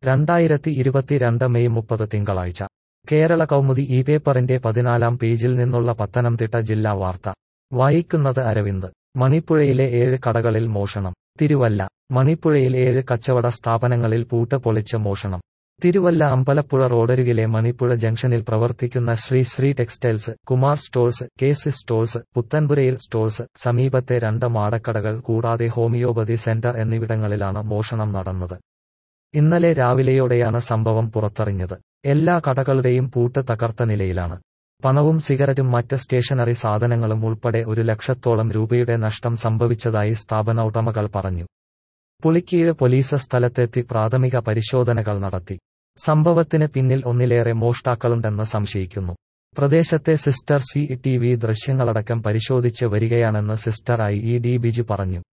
രണ്ടായിരത്തി ഇരുപത്തിരണ്ട് മെയ് മുപ്പത് തിങ്കളാഴ്ച കേരള കൗമുദി ഈ പേപ്പറിന്റെ പതിനാലാം പേജിൽ നിന്നുള്ള പത്തനംതിട്ട ജില്ലാ വാർത്ത വായിക്കുന്നത് അരവിന്ദ് മണിപ്പുഴയിലെ ഏഴ് കടകളിൽ മോഷണം തിരുവല്ല മണിപ്പുഴയിൽ ഏഴ് കച്ചവട സ്ഥാപനങ്ങളിൽ പൂട്ട് പൊളിച്ച് മോഷണം തിരുവല്ല അമ്പലപ്പുഴ റോഡരികിലെ മണിപ്പുഴ ജംഗ്ഷനിൽ പ്രവർത്തിക്കുന്ന ശ്രീ ശ്രീ ടെക്സ്റ്റൈൽസ് കുമാർ സ്റ്റോഴ്സ് കേസ് സ്റ്റോഴ്സ് പുത്തൻപുരയിൽ സ്റ്റോഴ്സ് സമീപത്തെ രണ്ട് മാടക്കടകൾ കൂടാതെ ഹോമിയോപതി സെന്റർ എന്നിവിടങ്ങളിലാണ് മോഷണം നടന്നത് ഇന്നലെ രാവിലെയോടെയാണ് സംഭവം പുറത്തറിഞ്ഞത് എല്ലാ കടകളുടെയും പൂട്ട് തകർത്ത നിലയിലാണ് പണവും സിഗരറ്റും മറ്റ് സ്റ്റേഷനറി സാധനങ്ങളും ഉൾപ്പെടെ ഒരു ലക്ഷത്തോളം രൂപയുടെ നഷ്ടം സംഭവിച്ചതായി സ്ഥാപന ഉടമകൾ പറഞ്ഞു പുളിക്കീഴ് പോലീസ് സ്ഥലത്തെത്തി പ്രാഥമിക പരിശോധനകൾ നടത്തി സംഭവത്തിന് പിന്നിൽ ഒന്നിലേറെ മോഷ്ടാക്കളുണ്ടെന്ന് സംശയിക്കുന്നു പ്രദേശത്തെ സിസ്റ്റർ സി ടി വി ദൃശ്യങ്ങളടക്കം പരിശോധിച്ച് വരികയാണെന്ന് സിസ്റ്റർ ഐ ഇ ഡി ബിജു പറഞ്ഞു